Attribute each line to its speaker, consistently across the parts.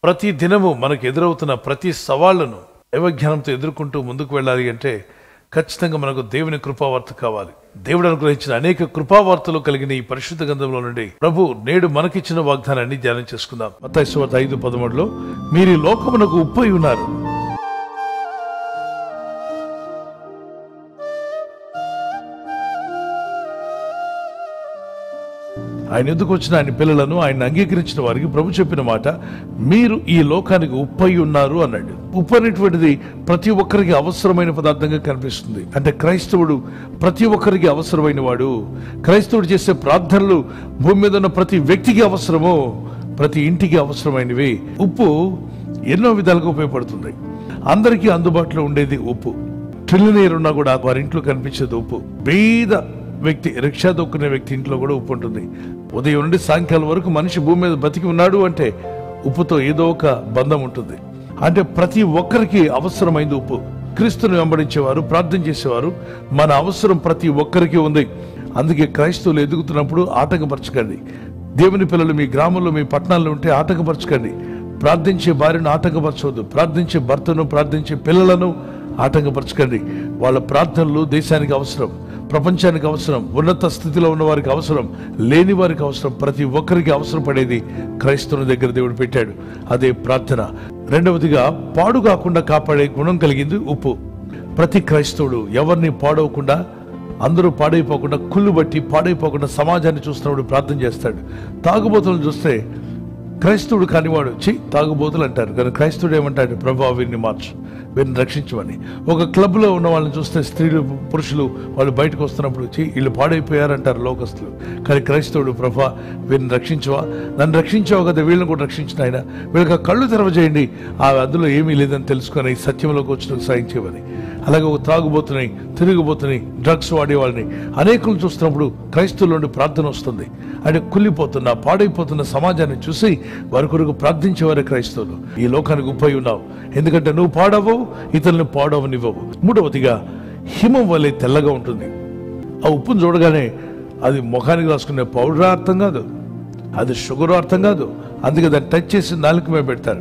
Speaker 1: ప్రతి దినము మనకు ఎదురవుతున్న ప్రతి సవాళ్లను దైవజ్ఞానంతో ఎదుర్కొంటూ ముందుకు వెళ్ళాలి అంటే ఖచ్చితంగా మనకు దేవుని కృపావార్త కావాలి దేవుడు అనుగ్రహించిన అనేక కృపావార్తలు కలిగిన ఈ పరిశుద్ధ గ్రంథంలో నుండి ప్రభు నేడు మనకిచ్చిన వాగ్దానాన్ని ధ్యానం చేసుకుందాం మత్తయి సువార్త ఐదు పదమూడులో మీరు ఈ లోకమునకు ఉప్పై ఉన్నారు ఆయన ఎందుకు వచ్చిన ఆయన పిల్లలను ఆయన అంగీకరించిన వారికి ప్రభు చెప్పిన మాట మీరు ఈ లోకానికి ఉప్పై ఉన్నారు అన్నాడు ఉప్పు అనేటువంటిది ప్రతి ఒక్కరికి అవసరమైన పదార్థంగా కనిపిస్తుంది అంటే క్రైస్తవుడు ప్రతి ఒక్కరికి అవసరమైన వాడు క్రైస్తవుడు చేసే ప్రార్థనలు భూమి మీద ఉన్న ప్రతి వ్యక్తికి అవసరము ప్రతి ఇంటికి అవసరమైనవి ఉప్పు ఎన్నో విధాలుగా ఉపయోగపడుతుంది అందరికీ అందుబాటులో ఉండేది ఉప్పు ట్రిలినియర్ ఉన్నా కూడా వారి ఇంట్లో కనిపించేది ఉప్పు బీద వ్యక్తి రిక్షా దొక్కునే వ్యక్తి ఇంట్లో కూడా ఉప్పు ఉంటుంది ఉదయం నుండి సాయంకాలం వరకు మనిషి భూమి మీద బతికి ఉన్నాడు అంటే ఉప్పుతో ఏదో ఒక బంధం ఉంటుంది అంటే ప్రతి ఒక్కరికి అవసరమైంది ఉప్పు క్రీస్తుని వెంబడించేవారు ప్రార్థన చేసేవారు మన అవసరం ప్రతి ఒక్కరికి ఉంది అందుకే క్రైస్తవులు ఎదుగుతున్నప్పుడు ఆటంకపరచకండి దేవుని పిల్లలు మీ గ్రామంలో మీ పట్టణాల్లో ఉంటే ఆటంకపరచకండి ప్రార్థించే భార్యను ఆటంకపరచవద్దు ప్రార్థించే భర్తను ప్రార్థించే పిల్లలను ఆటంకపరచకండి వాళ్ళ ప్రార్థనలు దేశానికి అవసరం ప్రపంచానికి అవసరం ఉన్నత స్థితిలో ఉన్న వారికి అవసరం లేని వారికి అవసరం ప్రతి ఒక్కరికి అవసరం పడేది క్రైస్తవుని దగ్గర దేవుడు పెట్టాడు అదే ప్రార్థన రెండవదిగా పాడు కాకుండా కాపాడే గుణం కలిగింది ఉప్పు ప్రతి క్రైస్తవుడు ఎవరిని పాడవకుండా అందరూ పాడైపోకుండా కుళ్ళు బట్టి పాడైపోకుండా సమాజాన్ని చూస్తున్నప్పుడు ప్రార్థన చేస్తాడు తాగుబోతులను చూస్తే క్రైస్తవుడు కానివాడు చి తాగుబోతులు అంటారు కానీ క్రైస్తవుడు ఏమంటాడు ప్రభా వీరిని మార్చు వీరిని రక్షించమని ఒక క్లబ్లో ఉన్న వాళ్ళని చూస్తే స్త్రీలు పురుషులు వాళ్ళు బయటకు వస్తున్నప్పుడు చి వీళ్ళు పాడైపోయారంటారు లోకస్తులు కానీ క్రైస్తవుడు ప్రభా వీరిని రక్షించవా నన్ను రక్షించావు కదా వీళ్ళని కూడా రక్షించిన ఆయన వీళ్ళకి ఆ కళ్ళు తెరవజేయండి ఆ అందులో ఏమీ లేదని తెలుసుకొని సత్యంలోకి వచ్చిన సాయం చేయమని అలాగే ఒక తాగుబోతున్నాయి తిరిగిపోతున్నాయి డ్రగ్స్ వాడే వాళ్ళని అనేకులు చూస్తున్నప్పుడు క్రైస్తవుల నుండి ప్రార్థన వస్తుంది అంటే కుళ్ళిపోతున్న పాడైపోతున్న సమాజాన్ని చూసి వారి కొరకు ప్రార్థించేవారే క్రైస్తవులు ఈ లోకానికి ఉప్పై ఉన్నావు ఎందుకంటే నువ్వు పాడవు ఇతరులను పాడవనివ్వవు మూడవదిగా హిమం వలె తెల్లగా ఉంటుంది ఆ ఉప్పును చూడగానే అది ముఖానికి రాసుకునే పౌడర్ అర్థం కాదు అది షుగర్ అర్థం కాదు అందుకే దాన్ని టచ్ చేసి నాలుగు మీద పెడతారు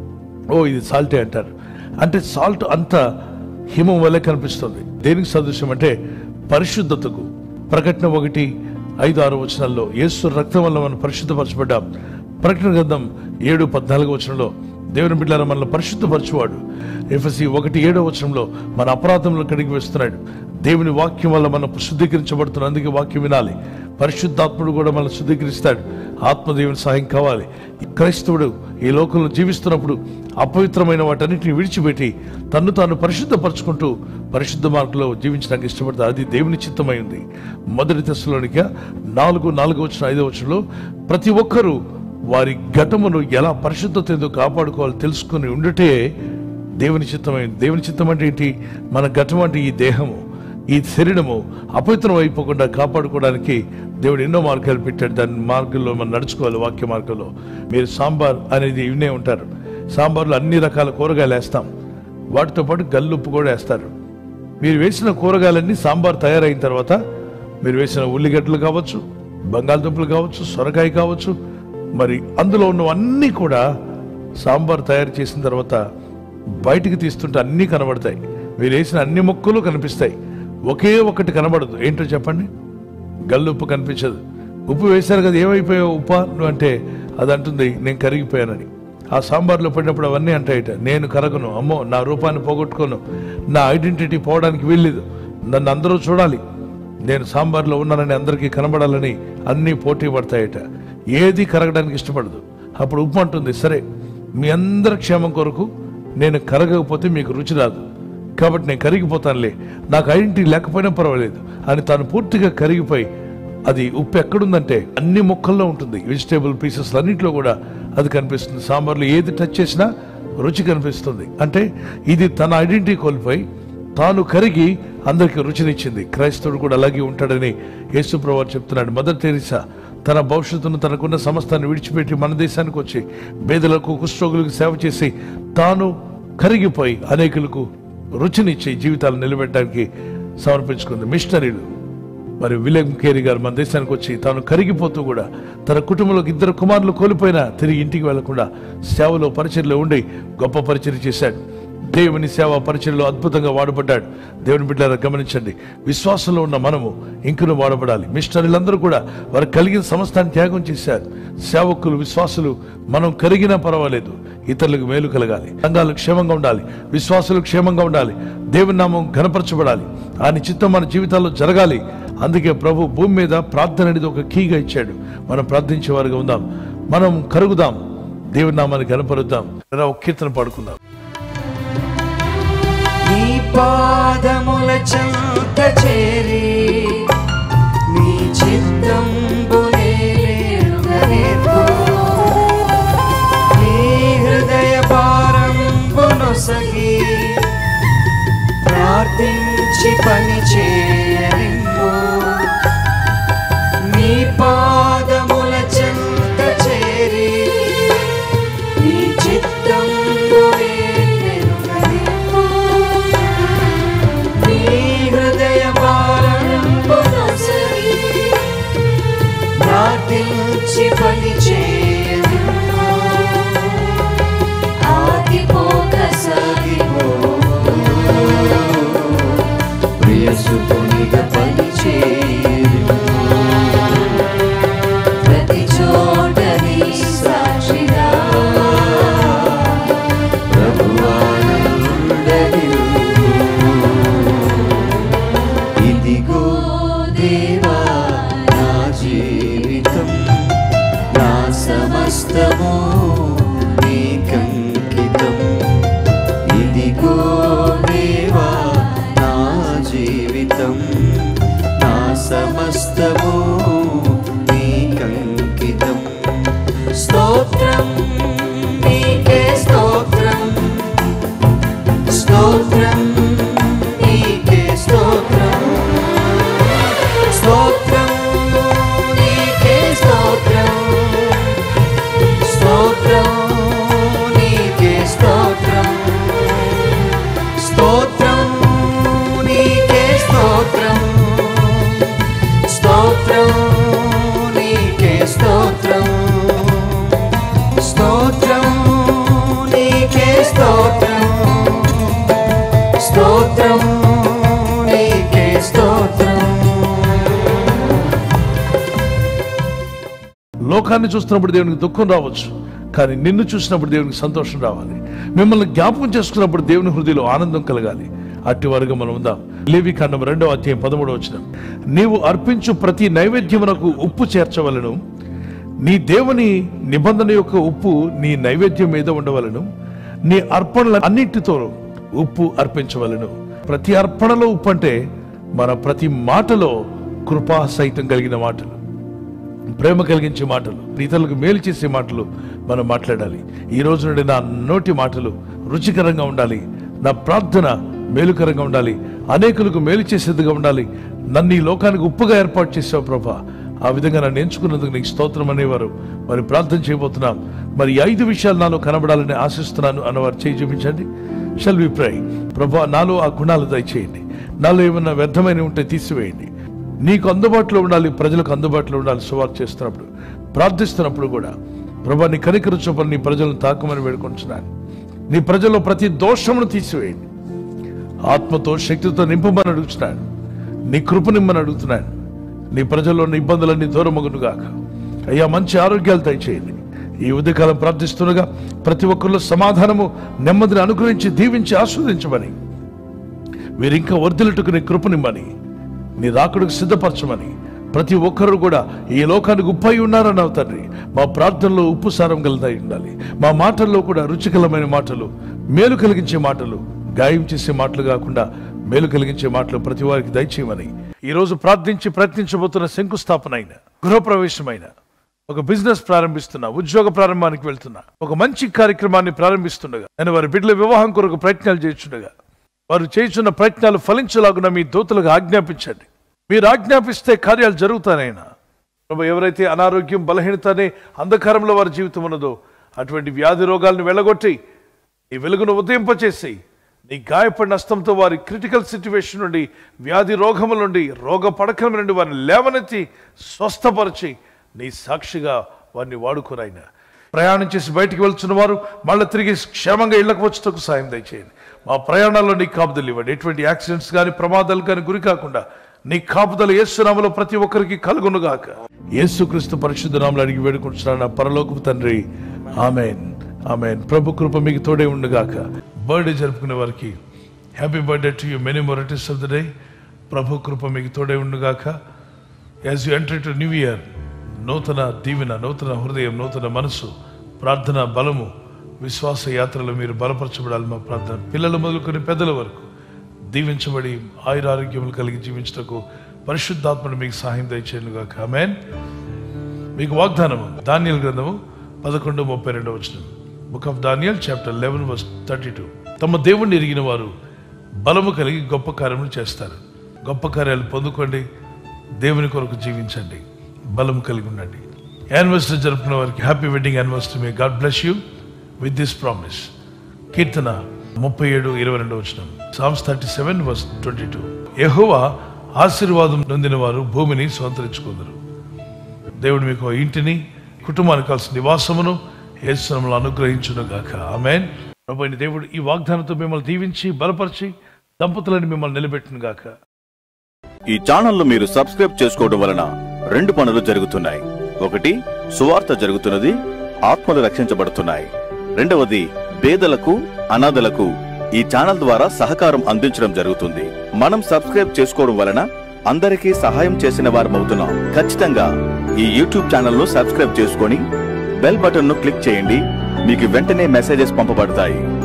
Speaker 1: ఓ ఇది సాల్టే అంటారు అంటే సాల్ట్ అంత హిమం వల్లే కనిపిస్తుంది దేనికి సదృశ్యం అంటే పరిశుద్ధతకు ప్రకటన ఒకటి ఐదు ఆరు వచనాల్లో యేసు రక్తం వల్ల మనం పరిశుద్ధపరచబడ్డాం ప్రకటన గ్రంథం ఏడు పద్నాలుగు వచనంలో దేవుని బిడ్డారా మనల్ని పరిశుద్ధపరచువాడు ఎఫ్ఎసి ఒకటి ఏడో వచనంలో మన అపరాధంలో కడిగి వేస్తున్నాడు దేవుని వాక్యం వల్ల మనం శుద్ధీకరించబడుతున్న అందుకే వాక్యం వినాలి పరిశుద్ధాత్ముడు కూడా మనల్ని శుద్ధీకరిస్తాడు ఆత్మదేవుని సహాయం కావాలి క్రైస్తవుడు ఈ లోకంలో జీవిస్తున్నప్పుడు అపవిత్రమైన వాటన్నిటిని విడిచిపెట్టి తన్ను తాను పరిశుద్ధపరచుకుంటూ పరిశుద్ధ మార్గంలో జీవించడానికి ఇష్టపడతారు అది దేవుని చిత్తమై ఉంది మొదటి దశలోనిక నాలుగు నాలుగు వచ్చిన ఐదో వచ్చంలో ప్రతి ఒక్కరూ వారి ఘటమును ఎలా పరిశుద్ధత ఏదో కాపాడుకోవాలో తెలుసుకుని ఉండటే దేవుని చిత్తమైంది దేవుని చిత్తం అంటే ఏంటి మన ఘటం అంటే ఈ దేహము ఈ శరీరము అపవిత్రం అయిపోకుండా కాపాడుకోవడానికి దేవుడు ఎన్నో మార్గాలు పెట్టాడు దాని మార్గంలో మనం నడుచుకోవాలి వాక్య మార్గంలో మీరు సాంబార్ అనేది వినే ఉంటారు సాంబార్లో అన్ని రకాల కూరగాయలు వేస్తాం వాటితో పాటు గల్లుప్పు కూడా వేస్తారు మీరు వేసిన కూరగాయలన్నీ సాంబార్ తయారైన తర్వాత మీరు వేసిన ఉల్లిగడ్డలు కావచ్చు బంగాళదుంపలు కావచ్చు సొరకాయ కావచ్చు మరి అందులో ఉన్నవన్నీ కూడా సాంబార్ తయారు చేసిన తర్వాత బయటికి తీస్తుంటే అన్నీ కనబడతాయి మీరు వేసిన అన్ని మొక్కలు కనిపిస్తాయి ఒకే ఒకటి కనబడదు ఏంటో చెప్పండి గల్లుప్పు కనిపించదు ఉప్పు వేశారు కదా ఏమైపోయావు ఉప్ప నువ్వు అంటే అది అంటుంది నేను కరిగిపోయానని ఆ సాంబార్లో పడినప్పుడు అవన్నీ అంటాయట నేను కరగను అమ్మో నా రూపాన్ని పోగొట్టుకోను నా ఐడెంటిటీ పోవడానికి వీల్లేదు నన్ను అందరూ చూడాలి నేను సాంబార్లో ఉన్నానని అందరికీ కనబడాలని అన్నీ పోటీ పడతాయట ఏది కరగడానికి ఇష్టపడదు అప్పుడు ఉప్పు అంటుంది సరే మీ అందరి క్షేమం కొరకు నేను కరగకపోతే మీకు రుచి రాదు కాబట్టి నేను కరిగిపోతానులే నాకు ఐడెంటిటీ లేకపోయినా పర్వాలేదు అని తాను పూర్తిగా కరిగిపోయి అది ఉప్పు ఎక్కడుందంటే అన్ని మొక్కల్లో ఉంటుంది వెజిటేబుల్ పీసెస్ అన్నింటిలో కూడా అది కనిపిస్తుంది సాంబార్లో ఏది టచ్ చేసినా రుచి కనిపిస్తుంది అంటే ఇది తన ఐడెంటిటీ కోల్పోయి తాను కరిగి అందరికి రుచినిచ్చింది క్రైస్తవుడు కూడా అలాగే ఉంటాడని యేసుప్రభు చెప్తున్నాడు మదర్ తెరీసా తన భవిష్యత్తును తనకున్న సమస్తాన్ని విడిచిపెట్టి మన దేశానికి వచ్చి పేదలకు కుష్ఠరోగులకు సేవ చేసి తాను కరిగిపోయి అనేకులకు రుచినిచ్చి జీవితాలు నిలబెట్టడానికి సమర్పించుకుంది మిషనరీలు మరి విలియం కేరీ గారు మన దేశానికి వచ్చి తాను కరిగిపోతూ కూడా తన కుటుంబంలోకి ఇద్దరు కుమారులు కోల్పోయినా తిరిగి ఇంటికి వెళ్లకుండా సేవలో పరిచయలో ఉండి గొప్ప పరిచయం చేశాడు దేవుని సేవ పరిచయలో అద్భుతంగా వాడబడ్డాడు దేవుని బిడ్డలారా గమనించండి విశ్వాసంలో ఉన్న మనము ఇంకను వాడబడాలి మిషనరీలందరూ కూడా వారు కలిగిన సమస్తాన్ని త్యాగం చేశారు సేవకులు విశ్వాసులు మనం కరిగినా పర్వాలేదు ఇతరులకు మేలు కలగాలి సంఘాలు క్షేమంగా ఉండాలి విశ్వాసులు క్షేమంగా ఉండాలి దేవుని నామం ఘనపరచబడాలి ఆయన చిత్తం మన జీవితాల్లో జరగాలి అందుకే ప్రభు భూమి మీద ప్రార్థన అనేది ఒక కీగా ఇచ్చాడు మనం ప్రార్థించే వారిగా ఉందాం మనం కరుగుదాం దేవుని నామాన్ని కనపరుద్దాం ఒక కీర్తన పాడుకుందాం
Speaker 2: నీ పాదముల చెంత చేరి నీ చిత్తంబునే నేరుగనేర్పు. నీ హృదయ భారంబునొసగి ప్రార్థించి పని చేయనిమ్ము నీ పాదముల చెంత చేరి నీ చిత్తంబునే నెరుగనిమ్ము. నీ హృదయ భారంబునొసగి ప్రార్థించి పని చేయనిమ్ము. ఆగిపోక సాగిపో ప్రియసుతునిగా పని చేయనిమ్ము. ప్రతి చోట నీ సాక్షిగా ప్రభువానందనిల్లు. ఇదిగో దేవా నా జీవితం నా సమస్తము నీకంకితం ఇదిగో దేవా నా జీవితం నా సమస్తము నీకంకితం స్తోత్రం నీకే స్తోత్రం స్తోత్రం నీకే స్తోత్రం స్తోత్రం నీకే స్తోత్రం స్తోత్రం నీకే స్తోత్రం స్తోత్రం నీకే స్తోత్రం స్తోత్రం నీకే స్తోత్రం స్తోత్రం నీకే స్తోత్రం స్తోత్రం నీకే స్తోత్రం
Speaker 1: లోకాన్ని చూస్తున్నప్పుడు దేవునికి దుఃఖం రావచ్చు కానీ నిన్ను చూసినప్పుడు దేవునికి సంతోషం రావాలి మిమ్మల్ని జ్ఞాపకం చేసుకున్నప్పుడు దేవుని హృదయంలో ఆనందం కలగాలి అట్టి వారుగా మనం ఉందాం లేవి ఖండం రెండవ అధ్యాయం పదమూడవ వచ్చిన నీవు అర్పించు ప్రతి నైవేద్యమునకు ఉప్పు చేర్చవలను నీ దేవుని నిబంధన యొక్క ఉప్పు నీ నైవేద్యం మీద ఉండవలను నీ అర్పణల అన్నిటితో ఉప్పు అర్పించవలను ప్రతి అర్పణలో ఉప్పు అంటే మన ప్రతి మాటలో కృపా సహితం కలిగిన మాటలు ప్రేమ కలిగించే మాటలు ఇతరులకు మేలు చేసే మాటలు మనం మాట్లాడాలి ఈ రోజు నుండి నా నోటి మాటలు రుచికరంగా ఉండాలి నా ప్రార్థన మేలుకరంగా ఉండాలి అనేకులకు మేలు చేసేదిగా ఉండాలి నన్ను ఈ లోకానికి ఉప్పుగా ఏర్పాటు చేసావు ప్రభా ఆ విధంగా నన్ను ఎంచుకున్నందుకు నీకు స్తోత్రం అనేవారు మరి ప్రార్థన చేయబోతున్నాం మరి ఈ ఐదు విషయాలు నాలో కనబడాలని ఆశిస్తున్నాను అన్నవారు చేయి చూపించండి షల్ వి ప్రై ప్రభా నాలో ఆ గుణాలు దయచేయండి నాలో ఏమన్నా వ్యర్థమైన ఉంటే తీసివేయండి నీకు అందుబాటులో ఉండాలి ప్రజలకు అందుబాటులో ఉండాలి సువార్ చేస్తున్నప్పుడు ప్రార్థిస్తున్నప్పుడు కూడా ప్రభా నీ కనికర చూపని నీ ప్రజలను తాకమని వేడుకుంటున్నాను నీ ప్రజల్లో ప్రతి దోషమును తీసివేయండి ఆత్మతో శక్తితో నింపమని అడుగుతున్నాను నీ కృప నిమ్మని అడుగుతున్నాను నీ ప్రజల్లో ఉన్న ఇబ్బందులన్నీ దూరమగును గాక అయ్యా మంచి ఆరోగ్యాలు దయచేయండి ఈ ఉదయకాలం ప్రార్థిస్తుండగా ప్రతి ఒక్కరిలో సమాధానము నెమ్మదిని అనుగ్రహించి దీవించి ఆస్వాదించమని వీరు ఇంకా వర్ధిల్లుటకు నీ కృపనిమ్మని నీ రాకుడికి సిద్ధపరచమని ప్రతి ఒక్కరు కూడా ఈ లోకానికి ఉప్పై ఉన్నారని తండ్రి మా ప్రార్థనలో ఉప్పు సారం గలదై ఉండాలి మా మాటల్లో కూడా రుచికరమైన మాటలు మేలు కలిగించే మాటలు గాయం చేసే మాటలు కాకుండా మేలు కలిగించే మాటలు ప్రతి వారికి దయచేయమని ఈ రోజు ప్రార్థించి ప్రయత్నించబోతున్న శంకుస్థాపన అయిన గృహప్రవేశమైన ఒక బిజినెస్ ప్రారంభిస్తున్నా ఉద్యోగ ప్రారంభానికి వెళ్తున్నా ఒక మంచి కార్యక్రమాన్ని ప్రారంభిస్తుండగా నేను వారి బిడ్డల వివాహం కొరకు ప్రయత్నాలు చేస్తుండగా వారు చేస్తున్న ప్రయత్నాలు ఫలించలాగున మీ దూతలకు ఆజ్ఞాపించండి మీరు ఆజ్ఞాపిస్తే కార్యాలు జరుగుతానైనా ప్రభు ఎవరైతే అనారోగ్యం బలహీనత అనే అంధకారంలో వారి జీవితం ఉన్నదో అటువంటి వ్యాధి రోగాలను వెళ్ళగొట్టి ఈ వెలుగును ఉదయింపచేసి నీ గాయపడిన హస్తంతో వారి క్రిటికల్ సిచ్యువేషన్ నుండి వ్యాధి రోగముల నుండి రోగ పడకల నుండి వారిని లేవనెత్తి స్వస్థపరిచి నీ సాక్షిగా వారిని వాడుకోరాయినా ప్రయాణం చేసి బయటికి వెళ్తున్న వారు మళ్ళీ తిరిగి క్షేమంగా ఇళ్లకు వచ్చేటకు సాయం దయచేయండి మా ప్రయాణాల్లో నీ కాపుదలు ఇవ్వండి ఎటువంటి యాక్సిడెంట్స్ కానీ ప్రమాదాలు కానీ గురి కాకుండా నీ కాపుదలు యేసునామలో ప్రతి ఒక్కరికి కలుగునుగాక యేసుక్రీస్తు పరిశుద్ధ నామలు అడిగి వేడుకుంటున్నాను నా పరలోకపు తండ్రి ఆమెన్ ఆమెన్ ప్రభు కృప మీకు తోడే ఉండుగాక బర్త్డే జరుపుకునే వారికి happy birthday to you many మొరటీస్ ఆఫ్ ద డే ప్రభు కృప మీకు తోడే ఉండుగాక as you enter to new year నూతన దీవెన నూతన హృదయం నూతన మనసు ప్రార్థన బలము విశ్వాస యాత్రలో మీరు బలపరచబడాలి మా ప్రార్థన పిల్లలు మొదలుకొని పెద్దల వరకు దీవించబడి ఆయురారోగ్యములు కలిగి జీవించటకు పరిశుద్ధాత్మను మీకు సహాయం దయచేయనుగా ఆమెన్ మీకు వాగ్దానము దానియల్ గ్రంథము పదకొండు ముప్పై రెండవ వచనం book of Daniel chapter eleven verse thirty two తమ దేవుణ్ణి ఎరిగిన వారు బలము కలిగి గొప్ప కార్యములు చేస్తారు గొప్ప కార్యాలు పొందుకోండి దేవుని కొరకు జీవించండి బలము కలిగి ఉండండి యానివర్సరీ జరుపుకున్న వారికి happy wedding anniversary may God bless you with this promise కీర్తన ముప్పై ఏడు ఇరవై రెండు వచ్చిన Psalms thirty seven verse twenty two యెహోవా ఆశీర్వాదం నొందిన వారు భూమిని స్వంతరించుకుందరు దేవుడు మీకు ఆ ఇంటిని కుటుంబానికి కావాల్సిన నివాసమును ఏసునములు అనుగ్రహించును గాక ఆమెన్ ప్రభు అయిన దేవుడు ఈ వాగ్దానంతో మిమ్మల్ని దీవించి బలపరిచి దంపతులను మిమ్మల్ని నిలబెట్టును గాక
Speaker 3: ఈ ఛానల్ను మీరు సబ్స్క్రైబ్ చేసుకోవడం వలన రెండు పనులు జరుగుతున్నాయి ఒకటి సువార్త జరుగుతున్నది ఆత్మలు రక్షించబడుతున్నాయి రెండవది పేదలకు అనాథలకు ఈ ఛానల్ ద్వారా సహకారం అందించడం జరుగుతుంది మనం సబ్స్క్రైబ్ చేసుకోవడం వలన అందరికీ సహాయం చేసిన వారమవుతున్నాం ఖచ్చితంగా ఈ యూట్యూబ్ ఛానల్ను సబ్స్క్రైబ్ చేసుకొని బెల్ బటన్ను క్లిక్ చేయండి మీకు వెంటనే మెసేజెస్ పంపబడతాయి